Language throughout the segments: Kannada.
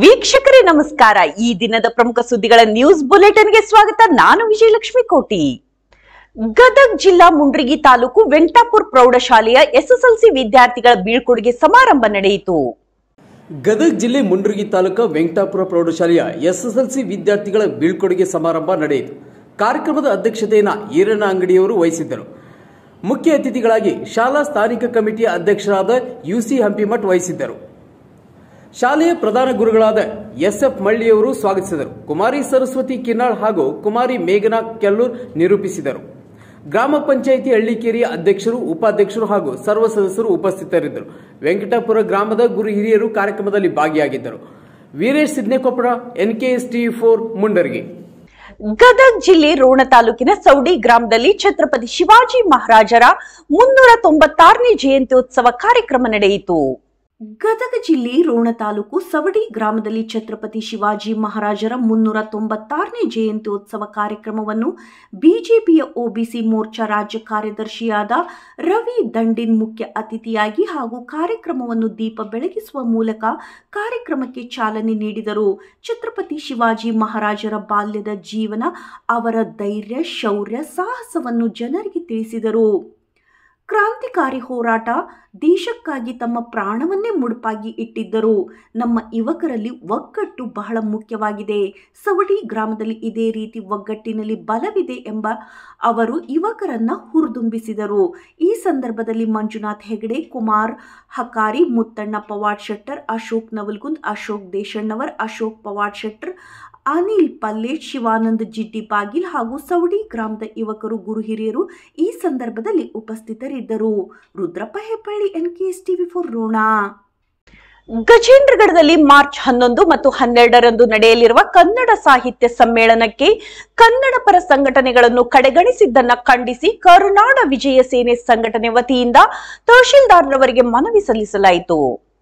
ವೀಕ್ಷಕರೇ ನಮಸ್ಕಾರ ಈ ದಿನದ ಪ್ರಮುಖ ಸುದ್ದಿಗಳ ನ್ಯೂಸ್ ಬುಲೆಟಿನ್ಗೆ ಸ್ವಾಗತ ನಾನು ವಿಜಯಲಕ್ಷ್ಮಿ ಕೋಟಿ ಗದಗ್ ಜಿಲ್ಲಾ ಮುಂಡ್ರಿಗಿ ತಾಲೂಕು ವೆಂಕಟಾಪುರ ಪ್ರೌಢಶಾಲೆಯ ಎಸ್ಎಸ್ಎಲ್ಸಿ ವಿದ್ಯಾರ್ಥಿಗಳ ಬೀಳ್ಕೊಡುಗೆ ಸಮಾರಂಭ ನಡೆಯಿತು ಗದಗ ಜಿಲ್ಲೆ ಮುಂಡ್ರಿಗಿ ತಾಲೂಕು ವೆಂಕಟಾಪುರ ಪ್ರೌಢಶಾಲೆಯ ಎಸ್ಎಸ್ಎಲ್ಸಿ ವಿದ್ಯಾರ್ಥಿಗಳ ಬೀಳ್ಕೊಡುಗೆ ಸಮಾರಂಭ ನಡೆಯಿತು ಕಾರ್ಯಕ್ರಮದ ಅಧ್ಯಕ್ಷತೆಯನ್ನು ಈರಣ್ಣ ಅಂಗಡಿಯವರು ವಹಿಸಿದ್ದರು ಮುಖ್ಯ ಅತಿಥಿಗಳಾಗಿ ಶಾಲಾ ಸ್ಥಾನಿಕ ಕಮಿಟಿಯ ಅಧ್ಯಕ್ಷರಾದ ಯುಸಿ ಹಂಪಿಮಠ್ ವಹಿಸಿದ್ದರು ಶಾಲೆಯ ಪ್ರಧಾನ ಗುರುಗಳಾದ ಎಸ್ಎಫ್ ಮಳ್ಳಿಯವರು ಸ್ವಾಗತಿಸಿದರು ಕುಮಾರಿ ಸರಸ್ವತಿ ಕಿನ್ನಾಳ್ ಹಾಗೂ ಕುಮಾರಿ ಮೇಘನಾ ಕೆಲ್ಲೂರ್ ನಿರೂಪಿಸಿದರು ಗ್ರಾಮ ಪಂಚಾಯಿತಿ ಹಳ್ಳಿಕೇರಿಯ ಅಧ್ಯಕ್ಷರು ಉಪಾಧ್ಯಕ್ಷರು ಹಾಗೂ ಸರ್ವ ಸದಸ್ಯರು ಉಪಸ್ಥಿತರಿದ್ದರು ವೆಂಕಟಾಪುರ ಗ್ರಾಮದ ಗುರು ಹಿರಿಯರು ಕಾರ್ಯಕ್ರಮದಲ್ಲಿ ಭಾಗಿಯಾಗಿದ್ದರು Veeresh Sidnekoppala NKS TV four Mundargi Gadag ಜಿಲ್ಲೆ ರೋಣ ತಾಲೂಕಿನ ಸೌಡಿ ಗ್ರಾಮದಲ್ಲಿ ಛತ್ರಪತಿ ಶಿವಾಜಿ ಮಹಾರಾಜರ ಮುನ್ನೂರ ತೊಂಬತ್ತಾರನೇ ಜಯಂತ್ಯೋತ್ಸವ ಕಾರ್ಯಕ್ರಮ ನಡೆಯಿತು ಗದಗ ಜಿಲ್ಲೆ ರೋಣ ತಾಲೂಕು ಸವಡಿ ಗ್ರಾಮದಲ್ಲಿ ಛತ್ರಪತಿ ಶಿವಾಜಿ ಮಹಾರಾಜರ ಮುನ್ನೂರ ತೊಂಬತ್ತಾರನೇ ಜಯಂತ್ಯೋತ್ಸವ ಕಾರ್ಯಕ್ರಮವನ್ನು ಬಿಜೆಪಿಯ ಒಬಿಸಿ ಮೋರ್ಚಾ ರಾಜ್ಯ ಕಾರ್ಯದರ್ಶಿಯಾದ ರವಿ ದಂಡಿನ್ ಮುಖ್ಯ ಅತಿಥಿಯಾಗಿ ಹಾಗೂ ಕಾರ್ಯಕ್ರಮವನ್ನು ದೀಪ ಬೆಳಗಿಸುವ ಮೂಲಕ ಕಾರ್ಯಕ್ರಮಕ್ಕೆ ಚಾಲನೆ ನೀಡಿದರು ಛತ್ರಪತಿ ಶಿವಾಜಿ ಮಹಾರಾಜರ ಬಾಲ್ಯದ ಜೀವನ ಅವರ ಧೈರ್ಯ ಶೌರ್ಯ ಸಾಹಸವನ್ನು ಜನರಿಗೆ ತಿಳಿಸಿದರು ಕ್ರಾಂತಿಕಾರಿ ಹೋರಾಟ ದೇಶಕ್ಕಾಗಿ ತಮ್ಮ ಪ್ರಾಣವನ್ನೇ ಮುಡುಪಾಗಿ ಇಟ್ಟಿದ್ದರು ನಮ್ಮ ಯುವಕರಲ್ಲಿ ಒಗ್ಗಟ್ಟು ಬಹಳ ಮುಖ್ಯವಾಗಿದೆ ಸವಡಿ ಗ್ರಾಮದಲ್ಲಿ ಇದೇ ರೀತಿ ಒಗ್ಗಟ್ಟಿನಲ್ಲಿ ಬಲವಿದೆ ಎಂಬ ಅವರು ಯುವಕರನ್ನ ಹುರಿದುಂಬಿಸಿದರು ಈ ಸಂದರ್ಭದಲ್ಲಿ ಮಂಜುನಾಥ್ ಹೆಗಡೆ ಕುಮಾರ್ ಹಕಾರಿ ಮುತ್ತಣ್ಣ ಪವಾಡ್ ಶೆಟ್ಟರ್ ಅಶೋಕ್ ನವಲ್ಗುಂದ್ ಅಶೋಕ್ ದೇಶಣ್ಣವರ್ ಅಶೋಕ್ ಪವಾಡ್ ಶೆಟ್ಟರ್ ಅನಿಲ್ ಪಲ್ಲೇಟ್ ಶಿವಾನಂದ್ ಜಿಡ್ಡಿ ಬಾಗಿಲ್ ಹಾಗೂ ಸವಡಿ ಗ್ರಾಮದ ಯುವಕರು ಗುರು ಹಿರಿಯರು ಈ ಸಂದರ್ಭದಲ್ಲಿ ಉಪಸ್ಥಿತರಿದ್ದರು Rudrappa Hebballi NKS TV four Ron ಗಜೇಂದ್ರಗಢದಲ್ಲಿ ಮಾರ್ಚ್ ಹನ್ನೊಂದು ಮತ್ತು ಹನ್ನೆರಡರಂದು ನಡೆಯಲಿರುವ ಕನ್ನಡ ಸಾಹಿತ್ಯ ಸಮ್ಮೇಳನಕ್ಕೆ ಕನ್ನಡ ಪರ ಸಂಘಟನೆಗಳನ್ನು ಕಡೆಗಣಿಸಿದ್ದನ್ನ ಖಂಡಿಸಿ ಕರುನಾಡ ವಿಜಯ ಸೇನೆ ಸಂಘಟನೆ ವತಿಯಿಂದ ತಹಶೀಲ್ದಾರ್ರವರಿಗೆ ಮನವಿ ಸಲ್ಲಿಸಲಾಯಿತು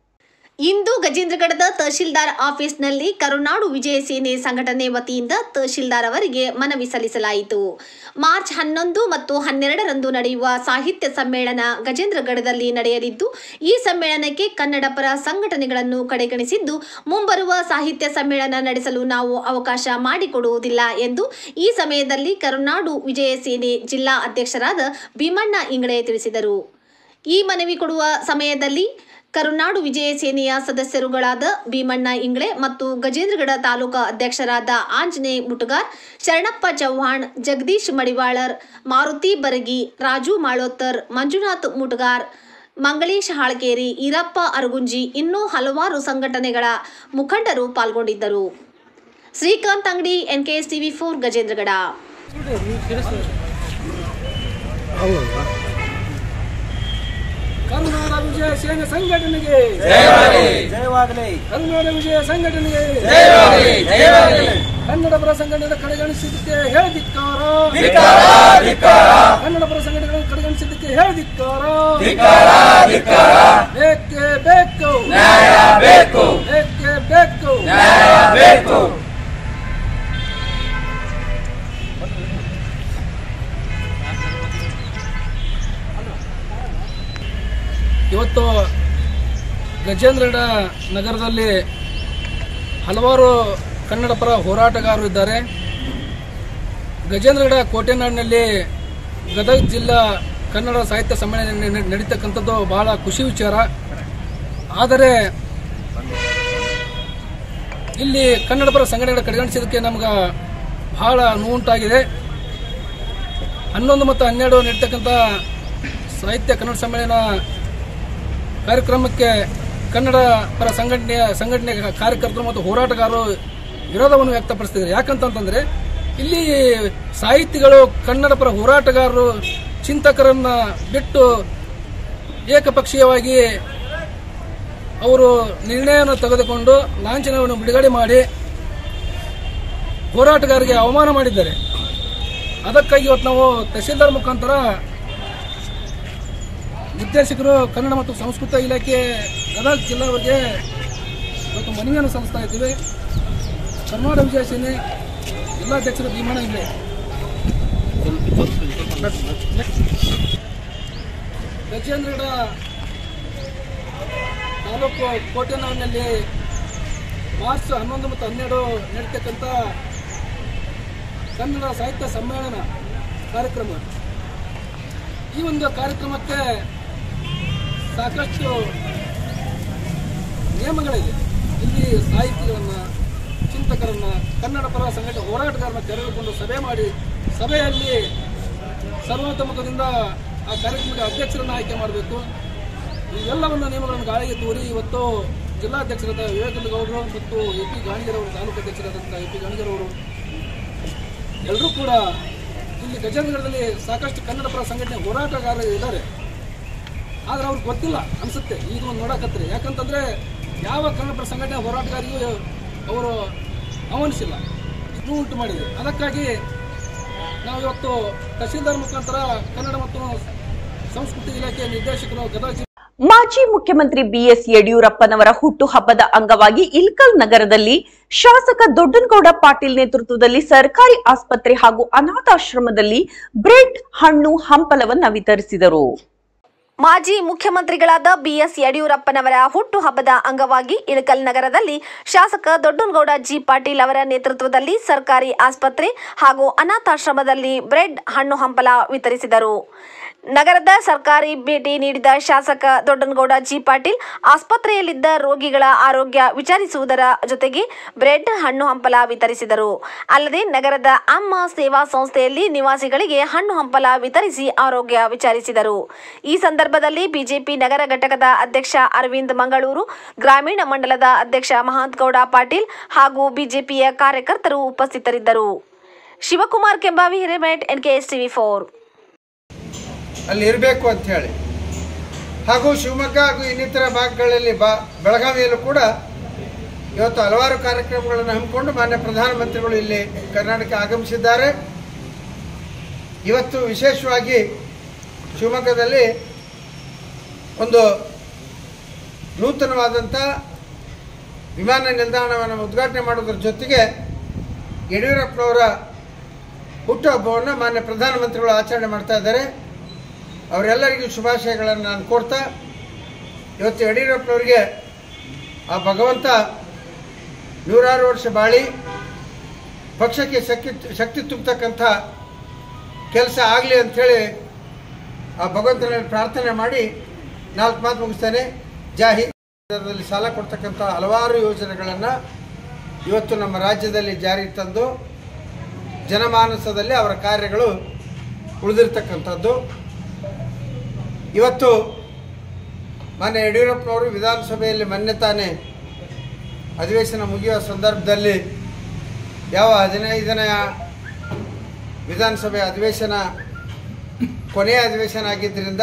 ಇಂದು ಗಜೇಂದ್ರಗಢದ ತಹಶೀಲ್ದಾರ್ ಆಫೀಸ್ನಲ್ಲಿ ಕರುನಾಡು ವಿಜಯ ಸೇನೆ ಸಂಘಟನೆ ವತಿಯಿಂದ ತಹಶೀಲ್ದಾರ್ ಅವರಿಗೆ ಮನವಿ ಸಲ್ಲಿಸಲಾಯಿತು ಮಾರ್ಚ್ ಹನ್ನೊಂದು ಮತ್ತು ಹನ್ನೆರಡರಂದು ನಡೆಯುವ ಸಾಹಿತ್ಯ ಸಮ್ಮೇಳನ ಗಜೇಂದ್ರಗಢದಲ್ಲಿ ನಡೆಯಲಿದ್ದು ಈ ಸಮ್ಮೇಳನಕ್ಕೆ ಕನ್ನಡ ಪರ ಸಂಘಟನೆಗಳನ್ನು ಕಡೆಗಣಿಸಿದ್ದು ಮುಂಬರುವ ಸಾಹಿತ್ಯ ಸಮ್ಮೇಳನ ನಡೆಸಲು ನಾವು ಅವಕಾಶ ಮಾಡಿಕೊಡುವುದಿಲ್ಲ ಎಂದು ಈ ಸಮಯದಲ್ಲಿ ಕರುನಾಡು ವಿಜಯ ಸೇನೆ ಜಿಲ್ಲಾ ಅಧ್ಯಕ್ಷರಾದ ಭೀಮಣ್ಣ ಇಂಗಳೆ ತಿಳಿಸಿದರು ಈ ಮನವಿ ಕೊಡುವ ಸಮಯದಲ್ಲಿ ಕರುನಾಡು ವಿಜಯ ಸೇನೆಯ ಸದಸ್ಯರುಗಳಾದ ಭೀಮಣ್ಣ ಇಂಗ್ಳೆ ಮತ್ತು ಗಜೇಂದ್ರಗಢ ತಾಲೂಕಾ ಅಧ್ಯಕ್ಷರಾದ ಆಂಜನೇಯ ಮುಟುಗಾರ್ ಶರಣಪ್ಪ ಚವ್ಹಾಣ್ ಜಗದೀಶ್ ಮಡಿವಾಳರ್ ಮಾರುತಿ ಬರಗಿ ರಾಜು ಮಾಳೋತ್ತರ್ ಮಂಜುನಾಥ್ ಮುಟುಗಾರ್ ಮಂಗಳೇಶ್ ಹಾಳ್ಕೇರಿ ಈರಪ್ಪ ಅರಗುಂಜಿ ಇನ್ನೂ ಹಲವಾರು ಸಂಘಟನೆಗಳ ಮುಖಂಡರು ಪಾಲ್ಗೊಂಡಿದ್ದರು Srikanth Angadi NKS TV four Gajendragad Karunada Vijaya Sene ಸಂಘಟನೆಗೆ ಜಯವಾಗಲಿ ಕರುನಾಡ ವಿಜಯ ಸಂಘಟನೆಗೆ ಜಯವಾಗಲಿ ಜಯವಾಗಲಿ ಕನ್ನಡ ಪರ ಸಂಘಟನೆ ಕಡೆಗಣಿಸಿದ್ದಕ್ಕೆ ಹೇಳಿದಿಕ್ಕಾರ ಧಿಕ್ಕಾರ ಧಿಕ್ಕಾರ ಕನ್ನಡ ಪರ ಸಂಘಟನೆಗಳನ್ನು ಕಡೆಗಣಿಸಿದ್ದಕ್ಕೆ ಹೇಳಿದಿಕ್ಕಾರ ಧಿಕ್ಕಾರ ಧಿಕ್ಕಾರ ಬೇಕೇ ಬೇಕು ನ್ಯಾಯ ಬೇಕು ಬೇಕೇ ಬೇಕು ನ್ಯಾಯ ಬೇಕು ಇವತ್ತು ಗಜೇಂದ್ರಗಢ ನಗರದಲ್ಲಿ ಹಲವಾರು ಕನ್ನಡ ಪರ ಹೋರಾಟಗಾರರು ಇದ್ದಾರೆ ಗಜೇಂದ್ರಗಢ ಕೋಟೆನಾಡಿನಲ್ಲಿ ಗದಗ ಜಿಲ್ಲಾ ಕನ್ನಡ ಸಾಹಿತ್ಯ ಸಮ್ಮೇಳನ ನೆ- ನಡೀತಕ್ಕಂಥದ್ದು ಬಹಳ ಖುಷಿ ವಿಚಾರ ಆದರೆ ಇಲ್ಲಿ ಕನ್ನಡ ಪರ ಸಂಘಟನೆಗಳ ಕಡೆಗಣಿಸಿದ್ದಕ್ಕೆ ನಮ್ಗೆ ಬಹಳ ನೋವುಂಟಾಗಿದೆ ಹನ್ನೊಂದು ಮತ್ತು ಹನ್ನೆರಡು ನಡೀತಕ್ಕಂಥ ಸಾಹಿತ್ಯ ಕನ್ನಡ ಸಮ್ಮೇಳನ ಕಾರ್ಯಕ್ರಮಕ್ಕೆ ಕನ್ನಡ ಪರ ಸಂಘಟನೆಯ ಸಂಘಟನೆ ಕಾರ್ಯಕರ್ತರು ಮತ್ತು ಹೋರಾಟಗಾರರು ವಿರೋಧವನ್ನು ವ್ಯಕ್ತಪಡಿಸ್ತಿದ್ದಾರೆ ಯಾಕಂತಂತಂದ್ರೆ ಇಲ್ಲಿ ಸಾಹಿತಿಗಳು ಕನ್ನಡ ಪರ ಹೋರಾಟಗಾರರು ಚಿಂತಕರನ್ನ ಬಿಟ್ಟು ಏಕಪಕ್ಷೀಯವಾಗಿ ಅವರು ನಿರ್ಣಯವನ್ನು ತೆಗೆದುಕೊಂಡು ಲಾಂಛನವನ್ನು ಬಿಡುಗಡೆ ಮಾಡಿ ಹೋರಾಟಗಾರರಿಗೆ ಅವಮಾನ ಮಾಡಿದ್ದಾರೆ ಅದಕ್ಕಾಗಿ ಇವತ್ತು ನಾವು ತಹಶೀಲ್ದಾರ್ ಮುಖಾಂತರ ನಿರ್ದೇಶಕರು ಕನ್ನಡ ಮತ್ತು ಸಂಸ್ಕೃತ ಇಲಾಖೆ ಗದಗ ಜಿಲ್ಲಾವರಿಗೆ ಇವತ್ತು ಮನವಿಯನ್ನು ಸಲ್ಲಿಸ್ತಾ ಇದ್ದೀವಿ ಕರ್ನಾಟಕ ವಿಜಯ ಸೇನೆ ಜಿಲ್ಲಾಧ್ಯಕ್ಷರು ಭೀಮಣ್ಣ ಇಲ್ಲೇ ಗಜೇಂದ್ರಗಡ ತಾಲೂಕು ಕೋಟೆನಾಡಿನಲ್ಲಿ ಮಾರ್ಚ್ ಹನ್ನೊಂದು ಮತ್ತು ಹನ್ನೆರಡು ನಡೀತಕ್ಕಂಥ ಕನ್ನಡ ಸಾಹಿತ್ಯ ಸಮ್ಮೇಳನ ಕಾರ್ಯಕ್ರಮ ಈ ಒಂದು ಕಾರ್ಯಕ್ರಮಕ್ಕೆ ಸಾಕಷ್ಟು ನಿಯಮಗಳಿದೆ ಇಲ್ಲಿ ಸಾಹಿತಿಗಳನ್ನ ಚಿಂತಕರನ್ನ ಕನ್ನಡ ಪರ ಸಂಘಟನೆ ಹೋರಾಟಗಾರನ ಕರೆದುಕೊಂಡು ಸಭೆ ಮಾಡಿ ಸಭೆಯಲ್ಲಿ ಸರ್ವತೋಮುಖದಿಂದ ಆ ಕಾರ್ಯಕ್ರಮಕ್ಕೆ ಅಧ್ಯಕ್ಷರನ್ನು ಆಯ್ಕೆ ಮಾಡಬೇಕು ಇವೆಲ್ಲವನ್ನು ನಿಯಮಗಳನ್ನು ಗಾಳಿಗೆ ತೋರಿ ಇವತ್ತು ಜಿಲ್ಲಾಧ್ಯಕ್ಷರಾದ ವಿವೇಕಾನಂದ ಗೌಡರು ಮತ್ತು ಎ ಪಿ ಗಾಣಿಗರವರು ತಾಲೂಕು ಅಧ್ಯಕ್ಷರಾದಂಥ ಎ ಪಿ ಗಾಣಿಗರವರು ಎಲ್ಲರೂ ಕೂಡ ಇಲ್ಲಿ ಗಜೇಂದ್ರಗಢದಲ್ಲಿ ಸಾಕಷ್ಟು ಕನ್ನಡ ಪರ ಸಂಘಟನೆ ಹೋರಾಟಗಾರರು ಇದ್ದಾರೆ ಆದ್ರೆ ಅವ್ರಿಗೆ ಗೊತ್ತಿಲ್ಲ ಅನ್ಸುತ್ತೆ ಈಗ ಒಂದು ನೋಡಕತ್ರಿ ಯಾಕಂತಂದ್ರೆ ಯಾವ ಕನ್ನಡ ಪರ ಸಂಘಟನೆ ಹೋರಾಟಗಾರಿಗೂ ಅವರು ಆಹ್ವಾನಿಸಿಲ್ಲ ಇದು ಉಂಟು ಮಾಡಿದೆ ಅದಕ್ಕಾಗಿ ನಾವು ಇವತ್ತು ತಹಶೀಲ್ದಾರ್ ಮುಖಾಂತರ ಕನ್ನಡ ಮತ್ತು ಸಂಸ್ಕೃತಿ ಇಲಾಖೆಯ ನಿರ್ದೇಶಕರು ಗದಗ ಜಿಲ್ಲೆ ಮಾಜಿ ಮುಖ್ಯಮಂತ್ರಿ ಬಿಎಸ್ ಯಡಿಯೂರಪ್ಪನವರ ಹುಟ್ಟುಹಬ್ಬದ ಅಂಗವಾಗಿ ಇಲ್ಕಲ್ ನಗರದಲ್ಲಿ ಶಾಸಕ ದೊಡ್ಡನಗೌಡ ಪಾಟೀಲ್ ನೇತೃತ್ವದಲ್ಲಿ ಸರ್ಕಾರಿ ಆಸ್ಪತ್ರೆ ಹಾಗೂ ಅನಾಥಾಶ್ರಮದಲ್ಲಿ ಬ್ರೆಡ್ ಹಣ್ಣು ಹಂಪಲವನ್ನ ವಿತರಿಸಿದರು ಮಾಜಿ ಮುಖ್ಯಮಂತ್ರಿಗಳಾದ ಬಿಎಸ್ ಯಡಿಯೂರಪ್ಪನವರ ಹುಟ್ಟುಹಬ್ಬದ ಅಂಗವಾಗಿ ಇಳಕಲ್ ನಗರದಲ್ಲಿ ಶಾಸಕ ದೊಡ್ಡನಗೌಡ ಜಿ ಪಾಟೀಲ್ ಅವರ ನೇತೃತ್ವದಲ್ಲಿ ಸರ್ಕಾರಿ ಆಸ್ಪತ್ರೆ ಹಾಗೂ ಅನಾಥಾಶ್ರಮದಲ್ಲಿ ಬ್ರೆಡ್ ಹಣ್ಣು ಹಂಪಲ ವಿತರಿಸಿದರು ನಗರದ ಸರ್ಕಾರಿ ಭೇಟಿ ನೀಡಿದ ಶಾಸಕ ದೊಡ್ಡನಗೌಡ ಜಿ ಪಾಟೀಲ್ ಆಸ್ಪತ್ರೆಯಲ್ಲಿದ್ದ ರೋಗಿಗಳ ಆರೋಗ್ಯ ವಿಚಾರಿಸುವುದರ ಜೊತೆಗೆ ಬ್ರೆಡ್ ಹಣ್ಣು ಹಂಪಲ ವಿತರಿಸಿದರು ಅಲ್ಲದೆ ನಗರದ ಅಮ್ಮ ಸೇವಾ ಸಂಸ್ಥೆಯಲ್ಲಿ ನಿವಾಸಿಗಳಿಗೆ ಹಣ್ಣು ಹಂಪಲ ವಿತರಿಸಿ ಆರೋಗ್ಯ ವಿಚಾರಿಸಿದರು ಈ ಸಂದರ್ಭದಲ್ಲಿ ಬಿಜೆಪಿ ನಗರ ಘಟಕದ ಅಧ್ಯಕ್ಷ ಅರವಿಂದ್ ಮಂಗಳೂರು ಗ್ರಾಮೀಣ ಮಂಡಲದ ಅಧ್ಯಕ್ಷ ಮಹಾಂತಗೌಡ ಪಾಟೀಲ್ ಹಾಗೂ ಬಿಜೆಪಿಯ ಕಾರ್ಯಕರ್ತರು ಉಪಸ್ಥಿತರಿದ್ದರು Shivakumar Kembavi Hiremath NKS TV four ಅಲ್ಲಿ ಇರಬೇಕು ಅಂತ ಹೇಳಿ ಹಾಗೂ ಶಿವಮೊಗ್ಗ ಹಾಗೂ ಇನ್ನಿತರ ಭಾಗಗಳಲ್ಲಿ ಬಾ ಬೆಳಗಾವಿಯಲ್ಲೂ ಕೂಡ ಇವತ್ತು ಹಲವಾರು ಕಾರ್ಯಕ್ರಮಗಳನ್ನು ಹಮ್ಮಿಕೊಂಡು ಮಾನ್ಯ ಪ್ರಧಾನಮಂತ್ರಿಗಳು ಇಲ್ಲಿ ಕರ್ನಾಟಕ ಆಗಮಿಸಿದ್ದಾರೆ ಇವತ್ತು ವಿಶೇಷವಾಗಿ ಶಿವಮೊಗ್ಗದಲ್ಲಿ ಒಂದು ನೂತನವಾದಂಥ ವಿಮಾನ ನಿಲ್ದಾಣವನ್ನು ಉದ್ಘಾಟನೆ ಮಾಡೋದ್ರ ಜೊತೆಗೆ ಯಡಿಯೂರಪ್ಪನವರ ಹುಟ್ಟುಹಬ್ಬವನ್ನು ಮಾನ್ಯ ಪ್ರಧಾನಮಂತ್ರಿಗಳು ಆಚರಣೆ ಮಾಡ್ತಾ ಇದ್ದಾರೆ ಅವರೆಲ್ಲರಿಗೂ ಶುಭಾಶಯಗಳನ್ನು ನಾನು ಕೋರ್ತಾ ಇವತ್ತು ಯಡಿಯೂರಪ್ಪನವರಿಗೆ ಆ ಭಗವಂತ ನೂರಾರು ವರ್ಷ ಬಾಳಿ ಪಕ್ಷಕ್ಕೆ ಶಕ್ತಿ ಶಕ್ತಿ ತುಂಬತಕ್ಕಂಥ ಕೆಲಸ ಆಗಲಿ ಅಂಥೇಳಿ ಆ ಭಗವಂತನಲ್ಲಿ ಪ್ರಾರ್ಥನೆ ಮಾಡಿ ನಾಲ್ಕು ಮಾತು ಮುಗಿಸ್ತೇನೆ ಜಾಹಿ ದರದಲ್ಲಿ ಸಾಲ ಕೊಡ್ತಕ್ಕಂಥ ಹಲವಾರು ಯೋಜನೆಗಳನ್ನು ಇವತ್ತು ನಮ್ಮ ರಾಜ್ಯದಲ್ಲಿ ಜಾರಿಗೆ ತಂದು ಜನಮಾನಸದಲ್ಲಿ ಅವರ ಕಾರ್ಯಗಳು ಉಳಿದಿರ್ತಕ್ಕಂಥದ್ದು ಇವತ್ತು ಮಾನ್ಯ ಯಡಿಯೂರಪ್ಪನವರು ವಿಧಾನಸಭೆಯಲ್ಲಿ ಮೊನ್ನೆ ತಾನೇ ಅಧಿವೇಶನ ಮುಗಿಯುವ ಸಂದರ್ಭದಲ್ಲಿ ಯಾವ ಹದಿನೈದನೇ ವಿಧಾನಸಭೆ ಅಧಿವೇಶನ ಕೊನೆಯ ಅಧಿವೇಶನ ಆಗಿದ್ದರಿಂದ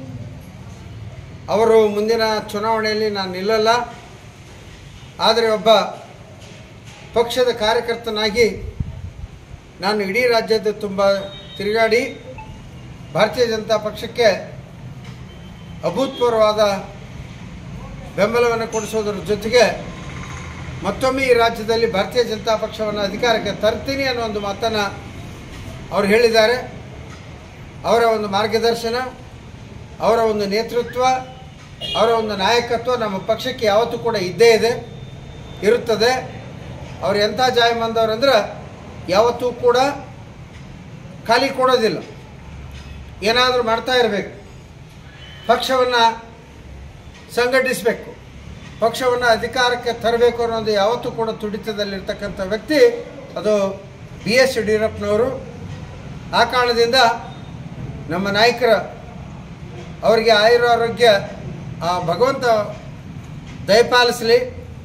ಅವರು ಮುಂದಿನ ಚುನಾವಣೆಯಲ್ಲಿ ನಾನು ನಿಲ್ಲಲ್ಲ ಆದರೆ ಒಬ್ಬ ಪಕ್ಷದ ಕಾರ್ಯಕರ್ತನಾಗಿ ನಾನು ಇಡೀ ರಾಜ್ಯದ ತುಂಬ ತಿರುಗಾಡಿ ಭಾರತೀಯ ಜನತಾ ಪಕ್ಷಕ್ಕೆ ಅಭೂತಪೂರ್ವವಾದ ಬೆಂಬಲವನ್ನು ಕೊಡಿಸೋದ್ರ ಜೊತೆಗೆ ಮತ್ತೊಮ್ಮೆ ಈ ರಾಜ್ಯದಲ್ಲಿ ಭಾರತೀಯ ಜನತಾ ಪಕ್ಷವನ್ನು ಅಧಿಕಾರಕ್ಕೆ ತರ್ತೀನಿ ಅನ್ನೋ ಒಂದು ಮಾತನ್ನು ಅವರು ಹೇಳಿದ್ದಾರೆ ಅವರ ಒಂದು ಮಾರ್ಗದರ್ಶನ ಅವರ ಒಂದು ನೇತೃತ್ವ ಅವರ ಒಂದು ನಾಯಕತ್ವ ನಮ್ಮ ಪಕ್ಷಕ್ಕೆ ಯಾವತ್ತೂ ಕೂಡ ಇದ್ದೇ ಇದೆ ಇರುತ್ತದೆ ಅವ್ರು ಎಂಥ ಜಾಯಮಂದವ್ರಂದ್ರೆ ಯಾವತ್ತೂ ಕೂಡ ಖಾಲಿ ಕೊಡೋದಿಲ್ಲ ಏನಾದರೂ ಮಾಡ್ತಾ ಇರಬೇಕು ಪಕ್ಷವನ್ನು ಸಂಘಟಿಸಬೇಕು ಪಕ್ಷವನ್ನು ಅಧಿಕಾರಕ್ಕೆ ತರಬೇಕು ಅನ್ನೋದು ಯಾವತ್ತೂ ಕೂಡ ತುಡಿತದಲ್ಲಿರ್ತಕ್ಕಂಥ ವ್ಯಕ್ತಿ ಅದು ಬಿ ಎಸ್ ಯಡಿಯೂರಪ್ಪನವರು ಆ ಕಾರಣದಿಂದ ನಮ್ಮ ನಾಯಕರ ಅವರಿಗೆ ಆಯುರಾರೋಗ್ಯ ಆ ಭಗವಂತ ದಯಪಾಲಿಸಲಿ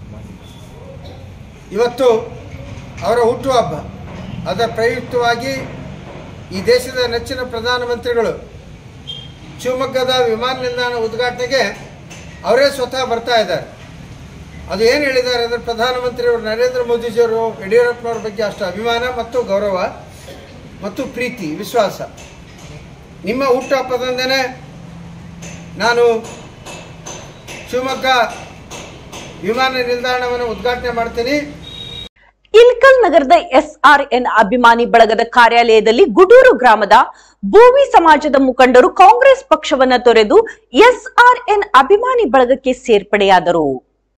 ಇವತ್ತು ಅವರ ಹುಟ್ಟುಹಬ್ಬ ಅದರ ಪ್ರಯುಕ್ತವಾಗಿ ಈ ದೇಶದ ನೆಚ್ಚಿನ ಪ್ರಧಾನಮಂತ್ರಿಗಳು ಶಿವಮೊಗ್ಗದ ವಿಮಾನ ನಿಲ್ದಾಣ ಉದ್ಘಾಟನೆಗೆ ಅವರೇ ಸ್ವತಃ ಬರ್ತಾ ಇದ್ದಾರೆ ಅದು ಏನು ಹೇಳಿದ್ದಾರೆ ಅಂದರೆ ಪ್ರಧಾನಮಂತ್ರಿಯವರು ನರೇಂದ್ರ ಮೋದಿಜಿಯವರು ಯಡಿಯೂರಪ್ಪನವ್ರ ಬಗ್ಗೆ ಅಷ್ಟು ಅಭಿಮಾನ ಮತ್ತು ಗೌರವ ಮತ್ತು ಪ್ರೀತಿ ವಿಶ್ವಾಸ ನಿಮ್ಮ ಹುಟ್ಟುಹಬ್ಬದಂದೇ ನಾನು ಶಿವಮೊಗ್ಗ ವಿಮಾನ ನಿಲ್ದಾಣವನ್ನು ಉದ್ಘಾಟನೆ ಮಾಡ್ತೀನಿ ಇಲ್ಕಲ್ ನಗರದ ಎಸ್ಆರ್ಎನ್ ಅಭಿಮಾನಿ ಬಳಗದ ಕಾರ್ಯಾಲಯದಲ್ಲಿ ಗುಡೂರು ಗ್ರಾಮದ ಭೂಮಿ ಸಮಾಜದ ಮುಖಂಡರು ಕಾಂಗ್ರೆಸ್ ಪಕ್ಷವನ್ನ ತೊರೆದು ಎಸ್ಆರ್ಎನ್ ಅಭಿಮಾನಿ ಬಳಗಕ್ಕೆ ಸೇರ್ಪಡೆಯಾದರು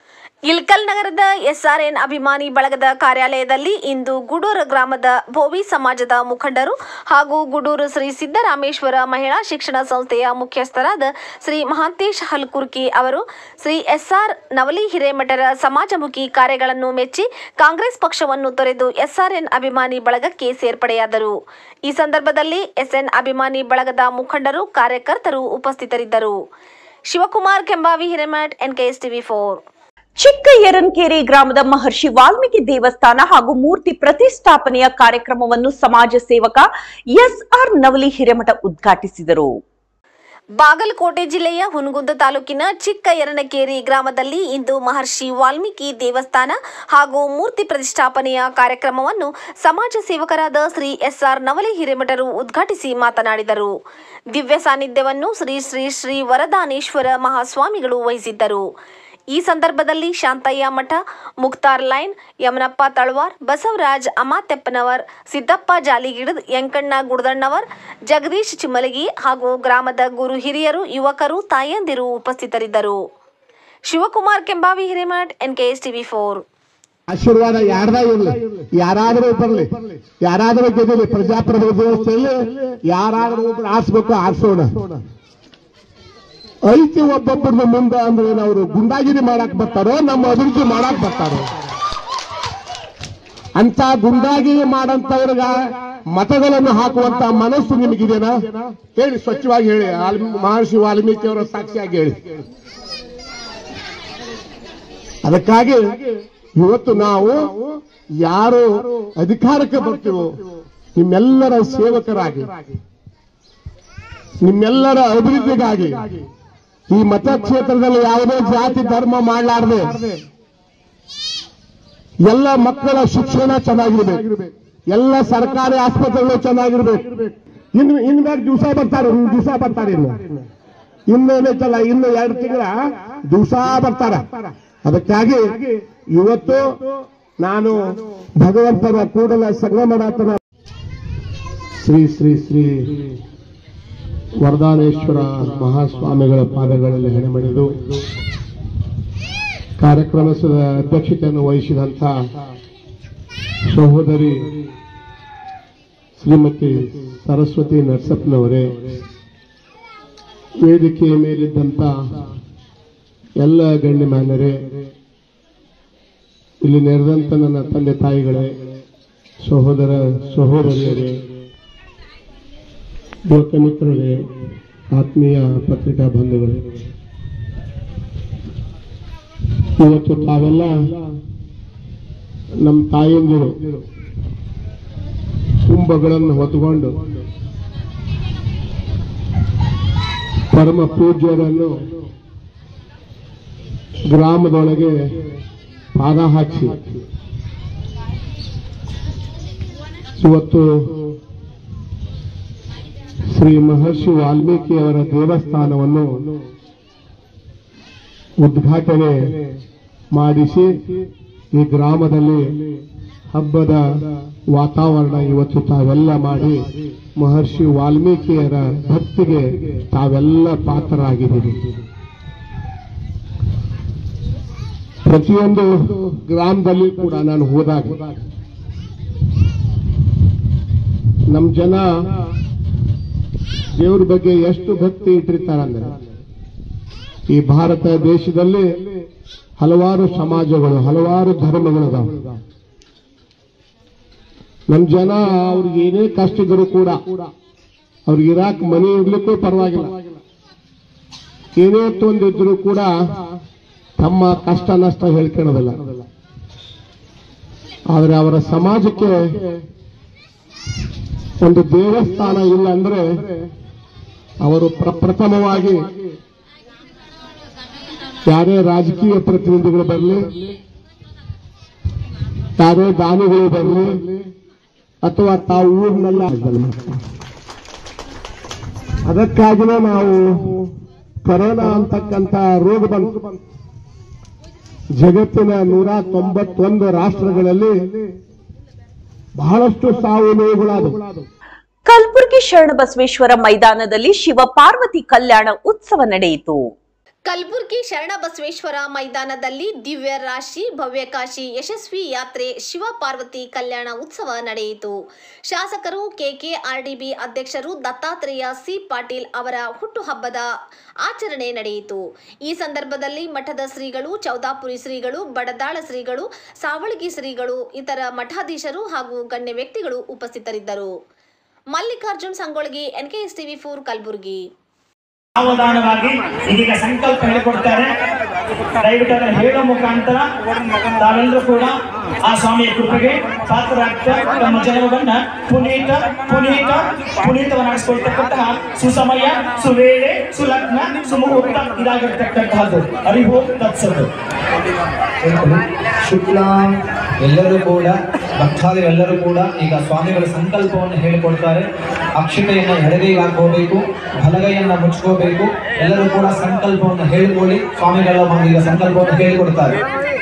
ಇಲ್ಕಲ್ ನಗರದ ಎಸ್ಆರ್ಎನ್ ಅಭಿಮಾನಿ ಬಳಗದ ಕಾರ್ಯಾಲಯದಲ್ಲಿ ಇಂದು ಗುಡೂರು ಗ್ರಾಮದ ಭೋವಿ ಸಮಾಜದ ಮುಖಂಡರು ಹಾಗೂ ಗುಡೂರು ಶ್ರೀ ಸಿದ್ದರಾಮೇಶ್ವರ ಮಹಿಳಾ ಶಿಕ್ಷಣ ಸಂಸ್ಥೆಯ ಮುಖ್ಯಸ್ಥರಾದ ಶ್ರೀ ಮಹಾಂತೇಶ್ ಹಲ್ಕುರ್ಕಿ ಅವರು ಶ್ರೀ ಎಸ್ಆರ್ ನವಲಿ ಹಿರೇಮಠರ ಸಮಾಜಮುಖಿ ಕಾರ್ಯಗಳನ್ನು ಮೆಚ್ಚಿ ಕಾಂಗ್ರೆಸ್ ಪಕ್ಷವನ್ನು ತೊರೆದು ಎಸ್ಆರ್ಎನ್ ಅಭಿಮಾನಿ ಬಳಗಕ್ಕೆ ಸೇರ್ಪಡೆಯಾದರು ಈ ಸಂದರ್ಭದಲ್ಲಿ ಎಸ್ಎನ್ ಅಭಿಮಾನಿ ಬಳಗದ ಮುಖಂಡರು ಕಾರ್ಯಕರ್ತರು ಉಪಸ್ಥಿತರಿದ್ದರು Shivakumar Kembavi Hiremath NKS TV four Chikka Yarankeri ಗ್ರಾಮದ ಮಹರ್ಷಿ ವಾಲ್ಮೀಕಿ ದೇವಸ್ಥಾನ ಹಾಗೂ ಮೂರ್ತಿ ಪ್ರತಿಷ್ಠಾಪನೆಯ ಕಾರ್ಯಕ್ರಮವನ್ನು ಸಮಾಜ ಸೇವಕ ಎಸ್ಆರ್ ನವಲಿ ಹಿರೇಮಠ ಉದ್ಘಾಟಿಸಿದರು ಬಾಗಲಕೋಟೆ ಜಿಲ್ಲೆಯ ಹುನಗುಂದ ತಾಲೂಕಿನ ಚಿಕ್ಕ ಯರನಕೇರಿ ಗ್ರಾಮದಲ್ಲಿ ಇಂದು ಮಹರ್ಷಿ ವಾಲ್ಮೀಕಿ ದೇವಸ್ಥಾನ ಹಾಗೂ ಮೂರ್ತಿ ಪ್ರತಿಷ್ಠಾಪನೆಯ ಕಾರ್ಯಕ್ರಮವನ್ನು ಸಮಾಜ ಸೇವಕರಾದ ಶ್ರೀ ಎಸ್ಆರ್ ನವಲಿ ಹಿರೇಮಠರು ಉದ್ಘಾಟಿಸಿ ಮಾತನಾಡಿದರು ದಿವ್ಯ ಸಾನ್ನಿಧ್ಯವನ್ನು ಶ್ರೀ ಶ್ರೀ ಶ್ರೀ ವರದಾನೇಶ್ವರ ಮಹಾಸ್ವಾಮಿಗಳು ವಹಿಸಿದ್ದರು ಈ ಸಂದರ್ಭದಲ್ಲಿ ಶಾಂತಯ್ಯ ಮಠ ಮುಕ್ತಾರ್ ಲೈನ್ ಯಮನಪ್ಪ ತಳವಾರ್ ಬಸವರಾಜ್ ಅಮಾತೆಪ್ಪನವರ್ ಸಿದ್ದಪ್ಪ ಜಾಲಿಗಿಡದ್ ಯಂಕಣ್ಣ ಗುಡದಣ್ಣವರ್ ಜಗದೀಶ್ ಚಿಮಲಗಿ ಹಾಗೂ ಗ್ರಾಮದ ಗುರು ಹಿರಿಯರು ಯುವಕರು ತಾಯಂದಿರು ಉಪಸ್ಥಿತರಿದ್ದರು Shivakumar Kembavi Hiremath NKS TV four ಆಶೀರ್ವಾದ ಯಾರ್ದ ಇರ್ಲಿ ಯಾರಾದರೂ ಬರ್ಲಿ ಯಾರಾದರೂ ಗೆದಿಲಿ ಪ್ರಜಾಪ್ರಭುತ್ವ ವ್ಯವಸ್ಥೆಯಲ್ಲಿ ಯಾರಾದರೂ ಒಬ್ರು ಆರಿಸ್ಬೇಕು ಆರಿಸೋಣ ಐತಿ ಒಬ್ಬೊಬ್ಬರನ್ನ ಮುಂದೆ ಅಂದ್ರೆ ಅವರು ಗುಂಡಾಗಿರಿ ಮಾಡಕ್ ಬರ್ತಾರೋ ನಮ್ಮ ಅಭಿವೃದ್ಧಿ ಮಾಡಕ್ ಬರ್ತಾರೋ ಅಂತ ಗುಂಡಾಗಿರಿ ಮಾಡಂತವ್ರಿಗ ಮತಗಳನ್ನು ಹಾಕುವಂತ ಮನಸ್ಸು ನಿಮಗಿದೆನಾ ಹೇಳಿ ಸ್ವಚ್ಛವಾಗಿ ಹೇಳಿ ವಾಲ್ಮೀ- ಮಹರ್ಷಿ ವಾಲ್ಮೀಕಿ ಅವರ ಸಾಕ್ಷಿಯಾಗಿ ಹೇಳಿ ಅದಕ್ಕಾಗಿ ಇವತ್ತು ನಾವು ಯಾರು ಅಧಿಕಾರಕ್ಕೆ ಬರ್ತೀವೋ ನಿಮ್ಮೆಲ್ಲರ ಸೇವಕರಾಗಿ ನಿಮ್ಮೆಲ್ಲರ ಅಭಿವೃದ್ಧಿಗಾಗಿ ಈ ಮತಕ್ಷೇತ್ರದಲ್ಲಿ ಯಾವುದೇ ಜಾತಿ ಧರ್ಮ ಮಾಡಲಾರದೆ ಎಲ್ಲ ಮಕ್ಕಳ ಶಿಕ್ಷಣ ಚೆನ್ನಾಗಿರ್ಬೇಕು ಎಲ್ಲ ಸರ್ಕಾರಿ ಆಸ್ಪತ್ರೆಗಳು ಚೆನ್ನಾಗಿರ್ಬೇಕು ಇನ್ನು ಇನ್ ಮ್ಯಾಗ ದಿವಸ ಬರ್ತಾರೆ ದಿವಸ ಬರ್ತಾರೆ ಇನ್ನು ಇನ್ನೇನೈತಲ್ಲ ಇನ್ನು ಎರಡು ತಿಂಗಳ ದಿವಸ ಬರ್ತಾರ ಅದಕ್ಕಾಗಿ ಇವತ್ತು ನಾನು ಭಗವಂತನ ಕೂಡಲ ಸಂಗಮನಾಥನ ಶ್ರೀ ಶ್ರೀ ಶ್ರೀ ವರದಾನೇಶ್ವರ ಮಹಾಸ್ವಾಮಿಗಳ ಪಾದಗಳಲ್ಲಿ ಹೆಣೆಮಣಿದು ಕಾರ್ಯಕ್ರಮದ ಅಧ್ಯಕ್ಷತೆಯನ್ನು ವಹಿಸಿದಂಥ ಸಹೋದರಿ ಶ್ರೀಮತಿ ಸರಸ್ವತಿ ನರಸಪ್ಪನವರೇ ವೇದಿಕೆಯ ಮೇಲಿದ್ದಂಥ ಎಲ್ಲ ಗಣ್ಯಮಾನ್ಯರೇ ಇಲ್ಲಿ ನೆರೆದಂಥ ನನ್ನ ತಂದೆ ತಾಯಿಗಳೇ ಸಹೋದರ ಸಹೋದರಿಯರೇ ಮಿತ್ರರೇ ಆತ್ಮೀಯ ಪತ್ರಿಕಾ ಬಂಧುಗಳೇ ಇವತ್ತು ತಾವೆಲ್ಲ ನಮ್ಮ ತಾಯಂದಿರು ಕುಂಭಗಳನ್ನು ಹೊತ್ತುಕೊಂಡು ಪರಮ ಪೂಜ್ಯರನ್ನು ಗ್ರಾಮದೊಳಗೆ ಪಾದ ಹಾಕಿ ಇವತ್ತು ಶ್ರೀ ಮಹರ್ಷಿ ವಾಲ್ಮೀಕಿ ಅವರ ದೇವಸ್ಥಾನವನ್ನು ಉದ್ಘಾಟನೆ ಮಾಡಿಸಿ ಈ ಗ್ರಾಮದಲ್ಲಿ ಹಬ್ಬದ ವಾತಾವರಣ ಇವತ್ತು ತಾವೆಲ್ಲ ಮಾಡಿ ಮಹರ್ಷಿ ವಾಲ್ಮೀಕಿಯರ ಭಕ್ತಿಗೆ ತಾವೆಲ್ಲ ಪಾತ್ರರಾಗಿದ್ದೀರಿ ಪ್ರತಿಯೊಂದು ಗ್ರಾಮದಲ್ಲಿ ಕೂಡ ನಾನು ಹೋದಾಗ ನಮ್ಮ ಜನ ದೇವ್ರ ಬಗ್ಗೆ ಎಷ್ಟು ಭಕ್ತಿ ಇಟ್ಟಿರ್ತಾರಂದ್ರೆ ಈ ಭಾರತ ದೇಶದಲ್ಲಿ ಹಲವಾರು ಸಮಾಜಗಳು ಹಲವಾರು ಧರ್ಮಗಳಿದಾವೆ ನಮ್ಮ ಜನ ಅವ್ರಿಗೆ ಏನೇ ಕಷ್ಟ ಇದ್ರು ಕೂಡ ಅವ್ರಿಗೆ ಇರಾಕ್ ಮನೆ ಇರ್ಲಿಕ್ಕೂ ಪರವಾಗಿಲ್ಲ ಏನೇ ತೊಂದಿದ್ರು ಕೂಡ ತಮ್ಮ ಕಷ್ಟ ನಷ್ಟ ಹೇಳ್ಕೊಳ್ಳೋದಿಲ್ಲ ಆದರೆ ಅವರ ಸಮಾಜಕ್ಕೆ ಒಂದು ದೇವಸ್ಥಾನ ಇಲ್ಲ ಅಂದ್ರೆ ಅವರು ಪ್ರಪ್ರಥಮವಾಗಿ ಯಾರೇ ರಾಜಕೀಯ ಪ್ರತಿನಿಧಿಗಳು ಬರಲಿ ಯಾರೇ ದಾನಿಗಳು ಬರಲಿ ಅಥವಾ ತಾವು ಊರಿನೆಲ್ಲ ಅದಕ್ಕಾಗಿನೇ ನಾವು ಕೊರೋನಾ ಅಂತಕ್ಕಂಥ ರೋಗ ಬಂತು ಜಗತ್ತಿನ ನೂರ ತೊಂಬತ್ತೊಂದು ರಾಷ್ಟ್ರಗಳಲ್ಲಿ ಬಹಳಷ್ಟು ಸಾವು ನೋವುಗಳಾದವು ಕಲಬುರಗಿ ಶರಣಬಸವೇಶ್ವರ ಮೈದಾನದಲ್ಲಿ ಶಿವ ಪಾರ್ವತಿ ಕಲ್ಯಾಣ ಉತ್ಸವ ನಡೆಯಿತು ಕಲಬುರಗಿ ಶರಣಬಸವೇಶ್ವರ ಮೈದಾನದಲ್ಲಿ ದಿವ್ಯ ರಾಶಿ ಭವ್ಯಕಾಶಿ ಯಶಸ್ವಿ ಯಾತ್ರೆ ಶಿವ ಪಾರ್ವತಿ ಕಲ್ಯಾಣ ಉತ್ಸವ ನಡೆಯಿತು ಶಾಸಕರು ಕೆಕೆಆರ್ಡಿಬಿ ಅಧ್ಯಕ್ಷರು ದತ್ತಾತ್ರೇಯ ಸಿ ಪಾಟೀಲ್ ಅವರ ಹುಟ್ಟುಹಬ್ಬದ ಆಚರಣೆ ನಡೆಯಿತು ಈ ಸಂದರ್ಭದಲ್ಲಿ ಮಠದ ಶ್ರೀಗಳು ಚೌದಾಪುರಿ ಶ್ರೀಗಳು ಬಡದಾಳ ಶ್ರೀಗಳು ಸಾವಳಗಿ ಶ್ರೀಗಳು ಇತರ ಮಠಾಧೀಶರು ಹಾಗೂ ಗಣ್ಯ ವ್ಯಕ್ತಿಗಳು ಉಪಸ್ಥಿತರಿದ್ದರು Mallikarjun Sangolgi NKS TV four Kalaburagi ಸಾವಧಾನವಾಗಿ ಇದೀಗ ಸಂಕಲ್ಪ ಹೇಳಿಕೊಡ್ತಾರೆ ದಯವಿಟ್ಟು ಅದನ್ನು ಹೇಳೋ ಮುಖಾಂತರ ತಾವೆಲ್ಲರೂ ಕೂಡ ಆ ಸ್ವಾಮಿಯ ಕೃಪೆಗೆ ಪಾತ್ರರಾಗ್ತಾ ತಮ್ಮ ಜನ್ಮವನ್ನ ಪುನೀತ ಪುನೀತ ಪುನೀತವನ್ನಾಗಿಸ್ಕೊಳ್ತಕ್ಕಂತಹ ಸುಸಮಯ ಸುವೇಳೆ ಸುಲಗ್ನ ಸುಮುಹೂರ್ತ ಇದಾಗಿರ್ತಕ್ಕಂತಹದ್ದು ಅರಿವು ತತ್ಸದ್ದು ಶುಕ್ಲಾಂ ಎಲ್ಲರೂ ಕೂಡ ಭಕ್ತಾದಿರೆಲ್ಲರೂ ಕೂಡ ಈಗ ಸ್ವಾಮಿಗಳ ಸಂಕಲ್ಪವನ್ನು ಹೇಳಿಕೊಡ್ತಾರೆ ಅಕ್ಷತೆಯನ್ನು ಎಡಗೈಗೆ ಹಾಕೋಬೇಕು ಬಲಗೈಯನ್ನ ಮುಚ್ಕೋಬೇಕು ಎಲ್ಲರೂ ಕೂಡ ಸಂಕಲ್ಪವನ್ನು ಹೇಳಿಕೊಳ್ಳಿ ಸ್ವಾಮಿಗಳ ಈಗ ಸಂಕಲ್ಪವನ್ನು ಹೇಳಿಕೊಡ್ತಾರೆ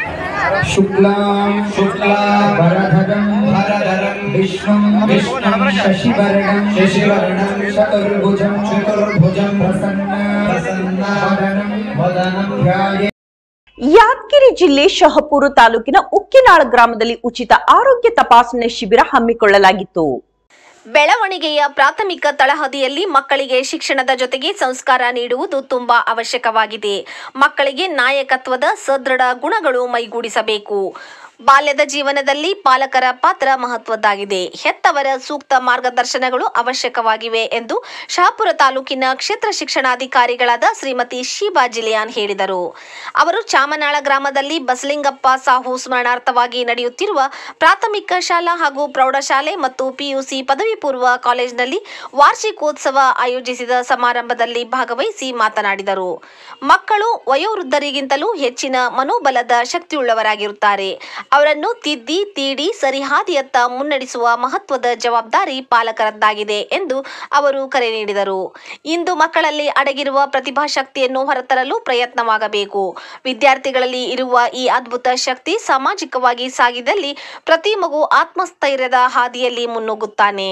ಶುಕ್ಲಾಂ ಶುಕ್ಲಾಂ ವರಧರಂ ವರಧರಂ ವಿಷ್ಣುಂ ವಿಷ್ಣುಂ ಶಶಿವರ್ಣಂ ಶಶಿವರ್ಣಂ ಚತುರ್ಭುಜಂ ಚತುರ್ಭುಜಂ ಪ್ರಸನ್ನ ಪ್ರಸನ್ನ ವದನಂ ವದನಂ ಧ್ಯಾಯೇ ಯಾದಗಿರಿ ಜಿಲ್ಲೆ ಶಹಪುರ ತಾಲೂಕಿನ ಉಕ್ಕಿನಾಳ ಗ್ರಾಮದಲ್ಲಿ ಉಚಿತ ಆರೋಗ್ಯ ತಪಾಸಣೆ ಶಿಬಿರ ಹಮ್ಮಿಕೊಳ್ಳಲಾಗಿತ್ತು ಬೆಳವಣಿಗೆಯ ಪ್ರಾಥಮಿಕ ತಳಹದಿಯಲ್ಲಿ ಮಕ್ಕಳಿಗೆ ಶಿಕ್ಷಣದ ಜೊತೆಗೆ ಸಂಸ್ಕಾರ ನೀಡುವುದು ತುಂಬಾ ಅವಶ್ಯಕವಾಗಿದೆ ಮಕ್ಕಳಿಗೆ ನಾಯಕತ್ವದ ಸದೃಢ ಗುಣಗಳು ಮೈಗೂಡಿಸಬೇಕು ಬಾಲ್ಯದ ಜೀವನದಲ್ಲಿ ಪಾಲಕರ ಪಾತ್ರ ಮಹತ್ವದ್ದಾಗಿದೆ ಹೆತ್ತವರ ಸೂಕ್ತ ಮಾರ್ಗದರ್ಶನಗಳು ಅವಶ್ಯಕವಾಗಿವೆ ಎಂದು ಶಹಾಪುರ ತಾಲೂಕಿನ ಕ್ಷೇತ್ರ ಶಿಕ್ಷಣಾಧಿಕಾರಿಗಳಾದ ಶ್ರೀಮತಿ ಶೀಬಾ ಜಿಲಿಯಾನ್ ಹೇಳಿದರು ಅವರು ಚಾಮನಾಳ ಗ್ರಾಮದಲ್ಲಿ ಬಸಲಿಂಗಪ್ಪ ಸಾಹು ಸ್ಮರಣಾರ್ಥವಾಗಿ ನಡೆಯುತ್ತಿರುವ ಪ್ರಾಥಮಿಕ ಶಾಲಾ ಹಾಗೂ ಪ್ರೌಢಶಾಲೆ ಮತ್ತು ಪಿಯುಸಿ ಪದವಿ ಪೂರ್ವ ಕಾಲೇಜಿನಲ್ಲಿ ವಾರ್ಷಿಕೋತ್ಸವ ಆಯೋಜಿಸಿದ ಸಮಾರಂಭದಲ್ಲಿ ಭಾಗವಹಿಸಿ ಮಾತನಾಡಿದರು ಮಕ್ಕಳು ವಯೋವೃದ್ಧರಿಗಿಂತಲೂ ಹೆಚ್ಚಿನ ಮನೋಬಲದ ಶಕ್ತಿಯುಳ್ಳವರಾಗಿರುತ್ತಾರೆ ಅವರನ್ನು ತಿದ್ದಿ ತೀಡಿ ಸರಿಹಾದಿಯತ್ತ ಮುನ್ನಡೆಸುವ ಮಹತ್ವದ ಜವಾಬ್ದಾರಿ ಪಾಲಕರದ್ದಾಗಿದೆ ಎಂದು ಅವರು ಕರೆ ನೀಡಿದರು ಇಂದು ಮಕ್ಕಳಲ್ಲಿ ಅಡಗಿರುವ ಪ್ರತಿಭಾಶಕ್ತಿಯನ್ನು ಹೊರತರಲು ಪ್ರಯತ್ನವಾಗಬೇಕು ವಿದ್ಯಾರ್ಥಿಗಳಲ್ಲಿ ಇರುವ ಈ ಅದ್ಭುತ ಶಕ್ತಿ ಸಾಮಾಜಿಕವಾಗಿ ಸಾಗಿದಲ್ಲಿ ಪ್ರತಿ ಮಗು ಆತ್ಮಸ್ಥೈರ್ಯದ ಹಾದಿಯಲ್ಲಿ ಮುನ್ನುಗ್ಗುತ್ತಾನೆ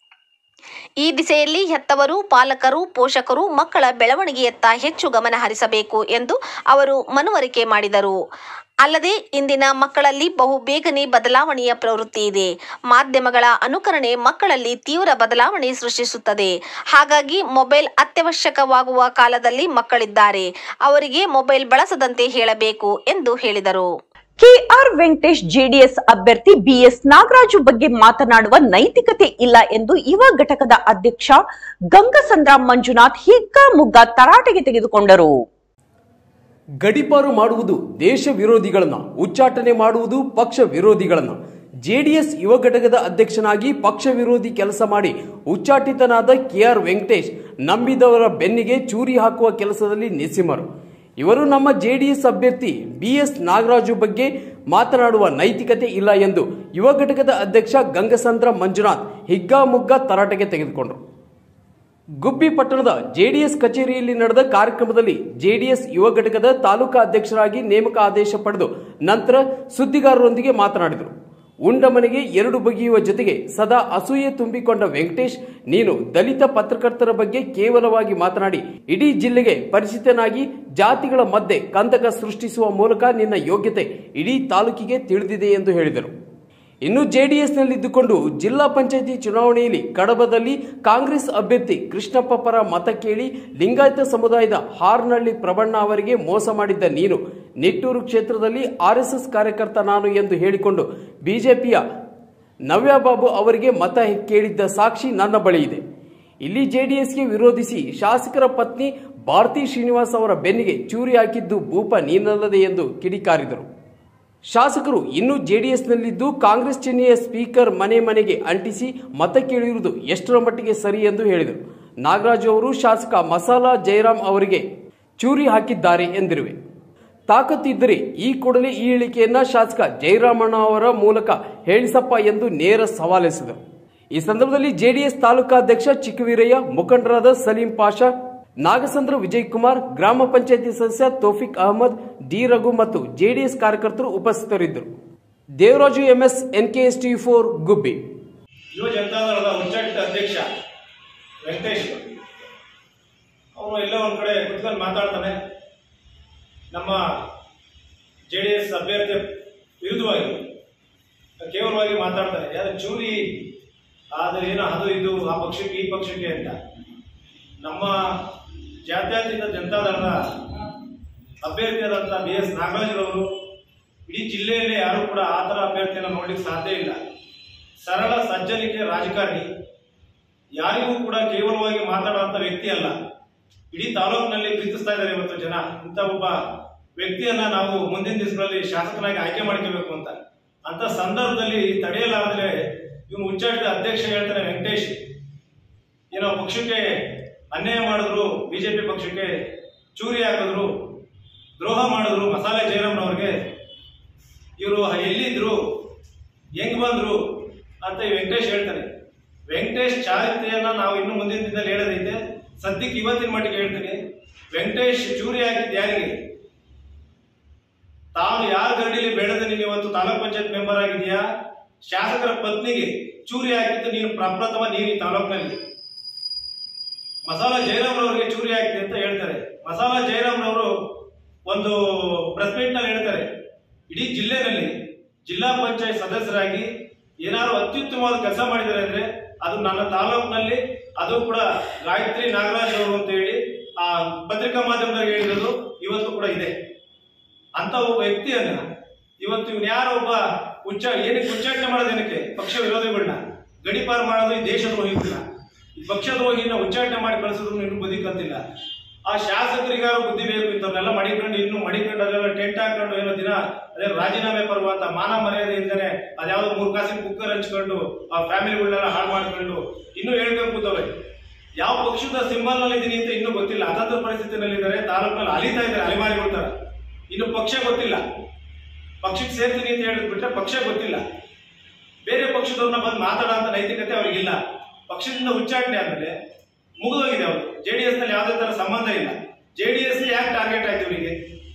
ಈ ದಿಸೆಯಲ್ಲಿ ಹೆತ್ತವರು ಪಾಲಕರು ಪೋಷಕರು ಮಕ್ಕಳ ಬೆಳವಣಿಗೆಯತ್ತ ಹೆಚ್ಚು ಗಮನ ಹರಿಸಬೇಕು ಎಂದು ಅವರು ಮನವರಿಕೆ ಮಾಡಿದರು ಅಲ್ಲದೆ ಇಂದಿನ ಮಕ್ಕಳಲ್ಲಿ ಬಹು ಬೇಗನೆ ಬದಲಾವಣೆಯ ಪ್ರವೃತ್ತಿ ಇದೆ ಮಾಧ್ಯಮಗಳ ಅನುಕರಣೆ ಮಕ್ಕಳಲ್ಲಿ ತೀವ್ರ ಬದಲಾವಣೆ ಸೃಷ್ಟಿಸುತ್ತದೆ ಹಾಗಾಗಿ ಮೊಬೈಲ್ ಅತ್ಯವಶ್ಯಕವಾಗುವ ಕಾಲದಲ್ಲಿ ಮಕ್ಕಳಿದ್ದಾರೆ ಅವರಿಗೆ ಮೊಬೈಲ್ ಬಳಸದಂತೆ ಹೇಳಬೇಕು ಎಂದು ಹೇಳಿದರು ಕೆಆರ್ ವೆಂಕಟೇಶ್ ಜೆಡಿಎಸ್ ಅಭ್ಯರ್ಥಿ ಬಿಎಸ್ ನಾಗರಾಜು ಬಗ್ಗೆ ಮಾತನಾಡುವ ನೈತಿಕತೆ ಇಲ್ಲ ಎಂದು ಯುವ ಘಟಕದ ಅಧ್ಯಕ್ಷ ಗಂಗಸಂದ್ರ ಮಂಜುನಾಥ್ ಹಿಗ್ಗಾಮುಗ್ಗಾ ತರಾಟೆಗೆ ತೆಗೆದುಕೊಂಡರು ಗಡಿಪಾರು ಮಾಡುವುದು ದೇಶ ವಿರೋಧಿಗಳನ್ನ ಉಚ್ಚಾಟನೆ ಮಾಡುವುದು ಪಕ್ಷ ವಿರೋಧಿಗಳನ್ನ ಜೆಡಿಎಸ್ ಯುವ ಘಟಕದ ಅಧ್ಯಕ್ಷನಾಗಿ ಪಕ್ಷ ವಿರೋಧಿ ಕೆಲಸ ಮಾಡಿ ಉಚ್ಚಾಟಿತನಾದ ಕೆಆರ್ ವೆಂಕಟೇಶ್ ನಂಬಿದವರ ಬೆನ್ನಿಗೆ ಚೂರಿ ಹಾಕುವ ಕೆಲಸದಲ್ಲಿ ನಿಸ್ಸಿಮರು ಇವರು ನಮ್ಮ ಜೆಡಿಎಸ್ ಅಭ್ಯರ್ಥಿ ಬಿಎಸ್ ನಾಗರಾಜು ಬಗ್ಗೆ ಮಾತನಾಡುವ ನೈತಿಕತೆ ಇಲ್ಲ ಎಂದು ಯುವ ಘಟಕದ ಅಧ್ಯಕ್ಷ ಗಂಗಸಂದ್ರ ಮಂಜುನಾಥ್ ಹಿಗ್ಗಾಮುಗ್ಗಾ ತರಾಟೆಗೆ ತೆಗೆದುಕೊಂಡರು ಗುಬ್ಬಿ ಪಟ್ಟಣದ ಜೆಡಿಎಸ್ ಕಚೇರಿಯಲ್ಲಿ ನಡೆದ ಕಾರ್ಯಕ್ರಮದಲ್ಲಿ ಜೆಡಿಎಸ್ ಯುವ ಘಟಕದ ತಾಲೂಕಾ ಅಧ್ಯಕ್ಷರಾಗಿ ನೇಮಕ ಆದೇಶ ಪಡೆದು ನಂತರ ಸುದ್ದಿಗಾರರೊಂದಿಗೆ ಮಾತನಾಡಿದರು ಉಂಡ ಮನೆಗೆ ಎರಡು ಬಗೆಯುವ ಜೊತೆಗೆ ಸದಾ ಅಸೂಯೆ ತುಂಬಿಕೊಂಡ ವೆಂಕಟೇಶ್ ನೀನು ದಲಿತ ಪತ್ರಕರ್ತರ ಬಗ್ಗೆ ಕೇವಲವಾಗಿ ಮಾತನಾಡಿ ಇಡೀ ಜಿಲ್ಲೆಗೆ ಪರಿಚಿತನಾಗಿ ಜಾತಿಗಳ ಮಧ್ಯೆ ಕಂದಕ ಸೃಷ್ಟಿಸುವ ಮೂಲಕ ನಿನ್ನ ಯೋಗ್ಯತೆ ಇಡೀ ತಾಲೂಕಿಗೆ ತಿಳಿದಿದೆ ಎಂದು ಹೇಳಿದರು ಇನ್ನು ಜೆಡಿಎಸ್ನಲ್ಲಿದ್ದುಕೊಂಡು ಜಿಲ್ಲಾ ಪಂಚಾಯಿತಿ ಚುನಾವಣೆಯಲ್ಲಿ ಕಡಬದಲ್ಲಿ ಕಾಂಗ್ರೆಸ್ ಅಭ್ಯರ್ಥಿ ಕೃಷ್ಣಪ್ಪ ಪರ ಮತ ಕೇಳಿ ಲಿಂಗಾಯತ ಸಮುದಾಯದ ಹಾರ್ನಹಳ್ಳಿ ಪ್ರಬಣ್ಣ ಅವರಿಗೆ ಮೋಸ ಮಾಡಿದ್ದ ನೀನು ನಿಟ್ಟೂರು ಕ್ಷೇತ್ರದಲ್ಲಿ ಆರ್ಎಸ್ಎಸ್ ಕಾರ್ಯಕರ್ತ ನಾನು ಎಂದು ಹೇಳಿಕೊಂಡು ಬಿಜೆಪಿಯ ನವ್ಯಾಬಾಬು ಅವರಿಗೆ ಮತ ಕೇಳಿದ್ದ ಸಾಕ್ಷಿ ನನ್ನ ಬಳಿ ಇದೆ ಇಲ್ಲಿ ಜೆಡಿಎಸ್ಗೆ ವಿರೋಧಿಸಿ ಶಾಸಕರ ಪತ್ನಿ ಭಾರತಿ ಶ್ರೀನಿವಾಸ್ ಅವರ ಬೆನ್ನಿಗೆ ಚೂರಿ ಹಾಕಿದ್ದು ಭೂಪ ನೀನಲ್ಲದೆ ಎಂದು ಕಿಡಿಕಾರಿದರು ಶಾಸಕರು ಇನ್ನೂ ಜೆಡಿಎಸ್ನಲ್ಲಿದ್ದು ಕಾಂಗ್ರೆಸ್ ಚಿಹ್ನೆಯ ಸ್ಪೀಕರ್ ಮನೆ ಮನೆಗೆ ಅಂಟಿಸಿ ಮತ ಕೇಳಿರುವುದು ಎಷ್ಟರ ಮಟ್ಟಿಗೆ ಸರಿ ಎಂದು ಹೇಳಿದರು ನಾಗರಾಜು ಅವರು ಶಾಸಕ ಮಸಾಲಾ ಜಯರಾಮ್ ಅವರಿಗೆ ಚೂರಿ ಹಾಕಿದ್ದಾರೆ ಎಂದಿರುವೆ ತಾಕತ್ತಿದ್ದರೆ ಈ ಕೂಡಲೇ ಈ ಹೇಳಿಕೆಯನ್ನ ಶಾಸಕ ಜಯರಾಮಣ್ಣ ಅವರ ಮೂಲಕ ಹೇಳಿಸಪ್ಪ ಎಂದು ನೇರ ಸವಾಲೆಸೆದರು ಈ ಸಂದರ್ಭದಲ್ಲಿ ಜೆಡಿಎಸ್ ತಾಲೂಕಾಧ್ಯಕ್ಷ ಚಿಕ್ಕವೀರಯ್ಯ ಮುಖಂಡರಾದ ಸಲೀಂ ಪಾಷಾ ನಾಗಸಂದ್ರ ವಿಜಯ್ ಕುಮಾರ್ ಗ್ರಾಮ ಪಂಚಾಯತಿ ಸದಸ್ಯ ತೌಫಿಕ್ ಅಹಮದ್ ಡಿ ರಘು ಮತ್ತು ಜೆಡಿಎಸ್ ಕಾರ್ಯಕರ್ತರು ಉಪಸ್ಥಿತರಿದ್ದರು Devaraju MS NKS T four Gubbi ಯುವ ಜನತಾದಳದ ಉಚ್ಚಾಟಿತ ಅಧ್ಯಕ್ಷ ವೆಂಕಟೇಶ್ ಅವನು ಎಲ್ಲೋ ಒಂದ್ ಕಡೆ ಕುತ್ಕೊಂಡು ಮಾತಾಡ್ತಾನೆ ನಮ್ಮ ಜೆ ಡಿ ಎಸ್ ಅಭ್ಯರ್ಥಿ ವಿರುದ್ಧವಾಗಿ ಕೇವಲವಾಗಿ ಮಾತಾಡ್ತಾರೆ ಯಾರು ಚೂರಿ ಆದರೆ ಏನೋ ಅದು ಇದು ಆ ಪಕ್ಷಕ್ಕೆ ಈ ಪಕ್ಷಕ್ಕೆ ಅಂತ ನಮ್ಮ ಜಾತ್ಯತೀತ ಜನತಾದಳದ ಅಭ್ಯರ್ಥಿಯಾದಂಥ ಬಿ ಎಸ್ ನಾಗರಾಜರವರು ಇಡೀ ಜಿಲ್ಲೆಯಲ್ಲೇ ಯಾರು ಕೂಡ ಆ ಥರ ಅಭ್ಯರ್ಥಿಯನ್ನು ನೋಡ್ಲಿಕ್ಕೆ ಸಾಧ್ಯ ಇಲ್ಲ ಸರಳ ಸಜ್ಜನಿಕೆ ರಾಜಕಾರಣಿ ಯಾರಿಗೂ ಕೂಡ ಕೇವಲವಾಗಿ ಮಾತಾಡುವಂಥ ವ್ಯಕ್ತಿ ಅಲ್ಲ ಇಡೀ ತಾಲೂಕಿನಲ್ಲಿ ಪ್ರೀತಿಸ್ತಾ ಇದ್ದಾರೆ ಇವತ್ತು ಜನ ಇಂಥ ಒಬ್ಬ ವ್ಯಕ್ತಿಯನ್ನ ನಾವು ಮುಂದಿನ ದಿವಸಗಳಲ್ಲಿ ಶಾಸಕನಾಗಿ ಆಯ್ಕೆ ಮಾಡ್ಕೋಬೇಕು ಅಂತ ಅಂತ ಸಂದರ್ಭದಲ್ಲಿ ತಡೆಯಲಾಗದೆ ಇವನು ಉಚ್ಚಾಟಿತ ಅಧ್ಯಕ್ಷ ಹೇಳ್ತಾನೆ ವೆಂಕಟೇಶ್ ಏನೋ ಪಕ್ಷಕ್ಕೆ ಅನ್ಯಾಯ ಮಾಡಿದ್ರು ಬಿಜೆಪಿ ಪಕ್ಷಕ್ಕೆ ಚೂರಿ ಹಾಕಿದ್ರು ದ್ರೋಹ ಮಾಡಿದ್ರು ಮಸಾಲೆ ಜಯರಾಮ್ನವ್ರಿಗೆ ಇವರು ಎಲ್ಲಿದ್ರು ಹೆಂಗ್ ಬಂದ್ರು ಅಂತ ಈ ವೆಂಕಟೇಶ್ ಹೇಳ್ತಾನೆ ವೆಂಕಟೇಶ್ ಚಾರಿತ್ರೆಯನ್ನ ನಾವು ಇನ್ನು ಮುಂದಿನ ದಿನದಲ್ಲಿ ಹೇಳೋದೈತೆ ಸದ್ಯಕ್ಕೆ ಇವತ್ತಿನ ಮಟ್ಟಿಗೆ ಹೇಳ್ತೀನಿ ವೆಂಕಟೇಶ್ ಚೂರಿ ಹಾಕಿದ್ದು ಯಾರಿಗೆ ತಾನು ಯಾರ ಗರಡಿಲಿ ಬೆಳೆದ ನೀನು ಇವತ್ತು ತಾಲೂಕ್ ಪಂಚಾಯತ್ ಮೆಂಬರ್ ಆಗಿದೆಯಾ ಶಾಸಕರ ಪತ್ನಿಗೆ ಚೂರಿ ಹಾಕಿದ್ದು ನೀನು ಪ್ರಪ್ರಥಮ ನೀನು ಈ ತಾಲೂಕಿನಲ್ಲಿ ಮಸಾಲ ಜಯರಾಮ್ರವರಿಗೆ ಚೂರಿ ಹಾಕಿದೆ ಅಂತ ಹೇಳ್ತಾರೆ ಮಸಾಲ ಜಯರಾಮ್ರವರು ಒಂದು ಪ್ರೆಸ್ ಮೀಟ್ ನಲ್ಲಿ ಹೇಳ್ತಾರೆ ಇಡೀ ಜಿಲ್ಲೆನಲ್ಲಿ ಜಿಲ್ಲಾ ಪಂಚಾಯತ್ ಸದಸ್ಯರಾಗಿ ಏನಾದ್ರು ಅತ್ಯುತ್ತಮವಾದ ಕೆಲಸ ಮಾಡಿದ್ದಾರೆ ಅಂದ್ರೆ ಅದು ನನ್ನ ತಾಲೂಕಿನಲ್ಲಿ ಅದು ಕೂಡ ಗಾಯತ್ರಿ ನಾಗರಾಜ್ ಅವರು ಅಂತ ಹೇಳಿ ಆ ಪತ್ರಿಕಾ ಮಾಧ್ಯಮದಲ್ಲಿ ಹೇಳಿರೋದು ಇವತ್ತು ಕೂಡ ಇದೆ ಅಂತ ಒಬ್ಬ ವ್ಯಕ್ತಿಯನ್ನ ಇವತ್ತು ಇವನ್ ಯಾರೋ ಒಬ್ಬ ಉಚ್ಚ ಏನಕ್ಕೆ ಉಚ್ಚಾಟನೆ ಮಾಡೋದು ಏನಕ್ಕೆ ಪಕ್ಷ ವಿರೋಧಿಗಳನ್ನ ಗಡಿಪಾರು ಮಾಡೋದು ಈ ದೇಶದ್ರೋಹಿಗಳನ್ನ ಈ ಪಕ್ಷದ್ರೋಹಿನ ಉಚ್ಚಾಟನೆ ಮಾಡಿ ಕಳಿಸಿದ್ರು ಇನ್ನು ಬುದ್ಧಿ ಕಲ್ತಿಲ್ಲ ಆ ಶಾಸಕರಿಗಾರು ಬುದ್ಧಿ ಬೇಕು ಇಂಥವ್ರನ್ನೆಲ್ಲ ಮಡಿಕೊಂಡು ಇನ್ನು ಮಡಿಕೊಂಡು ಅದೆಲ್ಲ ಟೆಂಟ್ ಹಾಕೊಂಡು ಏನೋ ದಿನ ಅದೇ ರಾಜೀನಾಮೆ ಪರ್ವ ಅಂತ ಮಾನ ಮರ್ಯಾದೆಯಿಂದನೇ ಅದ್ಯಾವುದೋ ಮೂರು ಕಾಸಿನ ಕುಕ್ಕರ್ ಹಂಚ್ಕೊಂಡು ಆ ಫ್ಯಾಮಿಲಿಗಳನ್ನೆಲ್ಲ ಹಾಳು ಮಾಡ್ಕೊಂಡು ಇನ್ನೂ ಹೇಳ್ಕೊಂಡು ಕೂತವೆ ಯಾವ ಪಕ್ಷದ ಸಿಂಬಲ್ ನಲ್ಲಿ ಇದೀನಿ ಅಂತ ಇನ್ನೂ ಗೊತ್ತಿಲ್ಲ ಅತಂತ್ರ ಪರಿಸ್ಥಿತಿನಲ್ಲಿ ಇದ್ದಾರೆ ತಾಲೂಕಿನಲ್ಲಿ ಅಲಿತಾ ಇದ್ದಾರೆ ಅಲೆಮಾರಿಗಳ ತರ ಇನ್ನು ಪಕ್ಷ ಗೊತ್ತಿಲ್ಲ ಪಕ್ಷಕ್ಕೆ ಸೇರ್ತೀನಿ ಅಂತ ಹೇಳಿದ್ಬಿಟ್ರೆ ಪಕ್ಷ ಗೊತ್ತಿಲ್ಲ ಬೇರೆ ಪಕ್ಷದವ್ರನ್ನ ಬಂದು ಮಾತಾಡೋ ಅಂತ ನೈತಿಕತೆ ಅವ್ರಿಗಿಲ್ಲ ಪಕ್ಷದಿಂದ ಉಚ್ಚಾಟನೆ ಆದ್ಮೇಲೆ ಮುಗಿದೋಗಿದೆ ಅವರು ಜೆ ಡಿ ಎಸ್ ನಲ್ಲಿ ಯಾವುದೇ ತರ ಸಂಬಂಧ ಇಲ್ಲ ಜೆ ಡಿ ಎಸ್ ಯಾಕೆ ಟಾರ್ಗೆಟ್ ಆಯ್ತು ಇವರಿಗೆ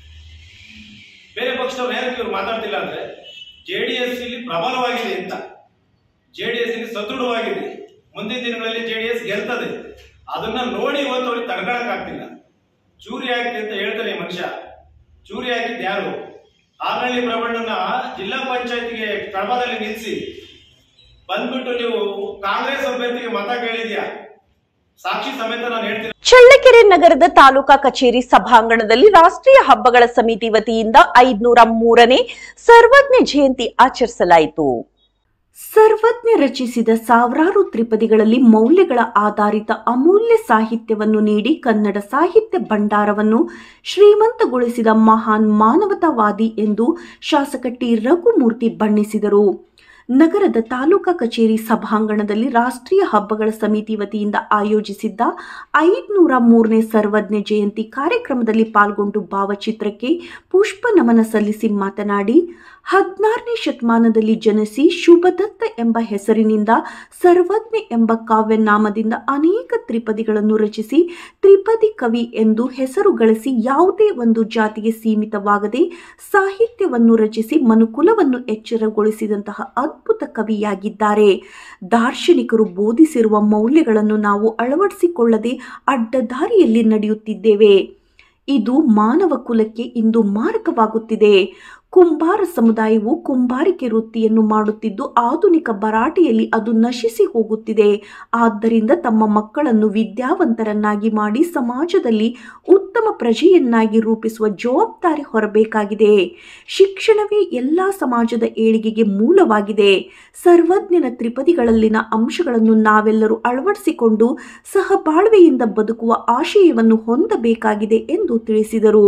ಬೇರೆ ಪಕ್ಷದವ್ರು ಯಾರಕ್ಕೆ ಇವ್ರು ಮಾತಾಡ್ತಿಲ್ಲ ಅಂದ್ರೆ ಜೆ ಡಿ ಎಸ್ ಇಲ್ಲಿ ಪ್ರಬಲವಾಗಿದೆ ಅಂತ ಜೆ ಡಿ ಎಸ್ ಇಲ್ಲಿ ಸದೃಢವಾಗಿದೆ ಮುಂದಿನ ದಿನಗಳಲ್ಲಿ ಜೆ ಡಿ ಎಸ್ ಗೆಲ್ತದೆ ಅದನ್ನ ನೋಡಿ ಇವತ್ತು ಅವ್ರಿಗೆ ತಡ್ಕೊಳಕ್ ಆಗ್ತಿಲ್ಲ ಚೂರಿ ಆಗಿದೆ ಅಂತ ಹೇಳ್ತಾನೆ ಈ ಮನುಷ್ಯ ಚೂರಿ ಹಾಕಿದ್ ಯಾರು ಆನಹಳ್ಳಿ ಪ್ರಬಂಧನ ಜಿಲ್ಲಾ ಪಂಚಾಯತ್ಗೆ ಕಡಬದಲ್ಲಿ ನಿಲ್ಲಿಸಿ ಬಂದ್ಬಿಟ್ಟು ನೀವು ಕಾಂಗ್ರೆಸ್ ಅಭ್ಯರ್ಥಿಗೆ ಮತ ಕೇಳಿದ್ಯಾ ಸಾಕ್ಷಿ ಸಮೇತ ನಾನು ಹೇಳ್ತೀನಿ ಚಳ್ಳಕೆರೆ ನಗರದ ತಾಲೂಕಾ ಕಚೇರಿ ಸಭಾಂಗಣದಲ್ಲಿ ರಾಷ್ಟ್ರೀಯ ಹಬ್ಬಗಳ ಸಮಿತಿ ವತಿಯಿಂದ ಐದ್ನೂರ ಮೂರನೇ ಸರ್ವಜ್ಞ ಜಯಂತಿ ಆಚರಿಸಲಾಯಿತು ಸರ್ವಜ್ಞ ರಚಿಸಿದ ಸಾವಿರಾರು ತ್ರಿಪದಿಗಳಲ್ಲಿ ಮೌಲ್ಯಗಳ ಆಧಾರಿತ ಅಮೂಲ್ಯ ಸಾಹಿತ್ಯವನ್ನು ನೀಡಿ ಕನ್ನಡ ಸಾಹಿತ್ಯ ಭಂಡಾರವನ್ನು ಶ್ರೀಮಂತಗೊಳಿಸಿದ ಮಹಾನ್ ಮಾನವತಾವಾದಿ ಎಂದು ಶಾಸಕ ಟಿ ರಘುಮೂರ್ತಿ ಬಣ್ಣಿಸಿದರು ನಗರದ ತಾಲೂಕಾ ಕಚೇರಿ ಸಭಾಂಗಣದಲ್ಲಿ ರಾಷ್ಟ್ರೀಯ ಹಬ್ಬಗಳ ಸಮಿತಿ ವತಿಯಿಂದ ಆಯೋಜಿಸಿದ್ದ ಐದುನೂರ ಮೂರನೇ ಸರ್ವಜ್ಞ ಜಯಂತಿ ಕಾರ್ಯಕ್ರಮದಲ್ಲಿ ಪಾಲ್ಗೊಂಡು ಭಾವಚಿತ್ರಕ್ಕೆ ಪುಷ್ಪ ನಮನ ಸಲ್ಲಿಸಿ ಮಾತನಾಡಿ ಹದಿನಾರನೇ ಶತಮಾನದಲ್ಲಿ ಜನಿಸಿ ಶುಭದತ್ತ ಎಂಬ ಹೆಸರಿನಿಂದ ಸರ್ವಜ್ಞ ಎಂಬ ಕಾವ್ಯನಾಮದಿಂದ ಅನೇಕ ತ್ರಿಪದಿಗಳನ್ನು ರಚಿಸಿ ತ್ರಿಪದಿ ಕವಿ ಎಂದು ಹೆಸರು ಗಳಿಸಿ ಯಾವುದೇ ಒಂದು ಜಾತಿಗೆ ಸೀಮಿತವಾಗದೆ ಸಾಹಿತ್ಯವನ್ನು ರಚಿಸಿ ಮನುಕುಲವನ್ನು ಎಚ್ಚರಗೊಳಿಸಿದಂತಹ ಅದ್ಭುತ ಕವಿಯಾಗಿದ್ದಾರೆ ದಾರ್ಶನಿಕರು ಬೋಧಿಸಿರುವ ಮೌಲ್ಯಗಳನ್ನು ನಾವು ಅಳವಡಿಸಿಕೊಳ್ಳದೆ ಅಡ್ಡದಾರಿಯಲ್ಲಿ ನಡೆಯುತ್ತಿದ್ದೇವೆ ಇದು ಮಾನವ ಕುಲಕ್ಕೆ ಇಂದು ಮಾರಕವಾಗುತ್ತಿದೆ ಕುಂಬಾರ ಸಮುದಾಯವು ಕುಂಬಾರಿಕೆ ವೃತ್ತಿಯನ್ನು ಮಾಡುತ್ತಿದ್ದು ಆಧುನಿಕ ಭರಾಟೆಯಲ್ಲಿ ಅದು ನಶಿಸಿ ಹೋಗುತ್ತಿದೆ ಆದ್ದರಿಂದ ತಮ್ಮ ಮಕ್ಕಳನ್ನು ವಿದ್ಯಾವಂತರನ್ನಾಗಿ ಮಾಡಿ ಸಮಾಜದಲ್ಲಿ ಉತ್ತಮ ಪ್ರಜೆಯನ್ನಾಗಿ ರೂಪಿಸುವ ಜವಾಬ್ದಾರಿ ಹೊರಬೇಕಾಗಿದೆ ಶಿಕ್ಷಣವೇ ಎಲ್ಲ ಸಮಾಜದ ಏಳಿಗೆಗೆ ಮೂಲವಾಗಿದೆ ಸರ್ವಜ್ಞನ ತ್ರಿಪದಿಗಳಲ್ಲಿನ ಅಂಶಗಳನ್ನು ನಾವೆಲ್ಲರೂ ಅಳವಡಿಸಿಕೊಂಡು ಸಹಬಾಳ್ವೆಯಿಂದ ಬದುಕುವ ಆಶಯವನ್ನು ಹೊಂದಬೇಕಾಗಿದೆ ಎಂದು ತಿಳಿಸಿದರು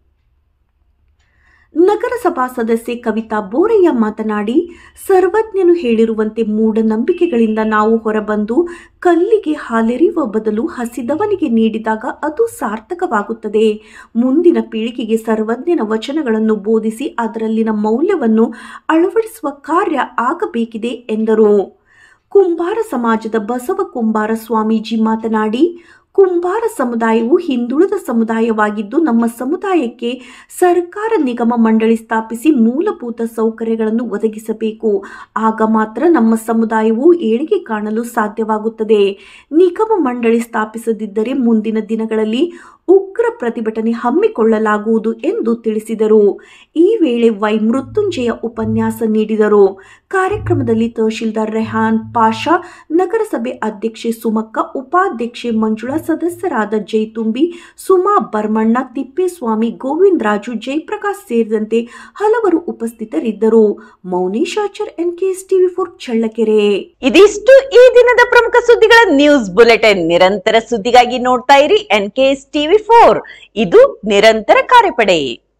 ನಗರಸಭಾ ಸದಸ್ಯೆ ಕವಿತಾ ಬೋರಯ್ಯ ಮಾತನಾಡಿ ಸರ್ವಜ್ಞನು ಹೇಳಿರುವಂತೆ ಮೂಢನಂಬಿಕೆಗಳಿಂದ ನಾವು ಹೊರಬಂದು ಕಲ್ಲಿಗೆ ಹಾಲೆರೆಯುವ ಬದಲು ಹಸಿದವನಿಗೆ ನೀಡಿದಾಗ ಅದು ಸಾರ್ಥಕವಾಗುತ್ತದೆ ಮುಂದಿನ ಪೀಳಿಗೆಗೆ ಸರ್ವಜ್ಞನ ವಚನಗಳನ್ನು ಬೋಧಿಸಿ ಅದರಲ್ಲಿನ ಮೌಲ್ಯವನ್ನು ಅಳವಡಿಸುವ ಕಾರ್ಯ ಆಗಬೇಕಿದೆ ಎಂದರು ಕುಂಬಾರ ಸಮಾಜದ ಬಸವ ಕುಂಬಾರ ಸ್ವಾಮೀಜಿ ಮಾತನಾಡಿ ಕುಂಬಾರ ಸಮುದಾಯವು ಹಿಂದುಳಿದ ಸಮುದಾಯವಾಗಿದ್ದು ನಮ್ಮ ಸಮುದಾಯಕ್ಕೆ ಸರ್ಕಾರ ನಿಗಮ ಮಂಡಳಿ ಸ್ಥಾಪಿಸಿ ಮೂಲಭೂತ ಸೌಕರ್ಯಗಳನ್ನು ಒದಗಿಸಬೇಕು ಆಗ ಮಾತ್ರ ನಮ್ಮ ಸಮುದಾಯವು ಏಳಿಗೆ ಕಾಣಲು ಸಾಧ್ಯವಾಗುತ್ತದೆ ನಿಗಮ ಮಂಡಳಿ ಸ್ಥಾಪಿಸದಿದ್ದರೆ ಮುಂದಿನ ದಿನಗಳಲ್ಲಿ ಉಗ್ರ ಪ್ರತಿಭಟನೆ ಹಮ್ಮಿಕೊಳ್ಳಲಾಗುವುದು ಎಂದು ತಿಳಿಸಿದರು ಈ ವೇಳೆ ವೈ ಮೃತ್ಯುಂಜಯ ಉಪನ್ಯಾಸ ನೀಡಿದರು ಕಾರ್ಯಕ್ರಮದಲ್ಲಿ ತಹಶೀಲ್ದಾರ್ ರೆಹಾನ್ ಪಾಷಾ ನಗರಸಭೆ ಅಧ್ಯಕ್ಷೆ ಸುಮಕ್ಕ ಉಪಾಧ್ಯಕ್ಷೆ ಮಂಜುಳಾ ಸದಸ್ಯರಾದ ಜೈತುಂಬಿ ಸುಮಾ ಬರ್ಮಣ್ಣ ತಿಪ್ಪೇಸ್ವಾಮಿ ಗೋವಿಂದರಾಜು ಜಯಪ್ರಕಾಶ್ ಸೇರಿದಂತೆ ಹಲವರು ಉಪಸ್ಥಿತರಿದ್ದರು Mounesh Achar NKS TV four Challakere ಇದಿಷ್ಟು ಈ ದಿನದ ಪ್ರಮುಖ ಸುದ್ದಿಗಳ ನ್ಯೂಸ್ ಬುಲೆಟಿನ್ ನಿರಂತರ ಸುದ್ದಿಗಾಗಿ ನೋಡ್ತಾ ಇರಿ N K S TV four ಇದು ನಿರಂತರ ಕಾರ್ಯಪಡೆ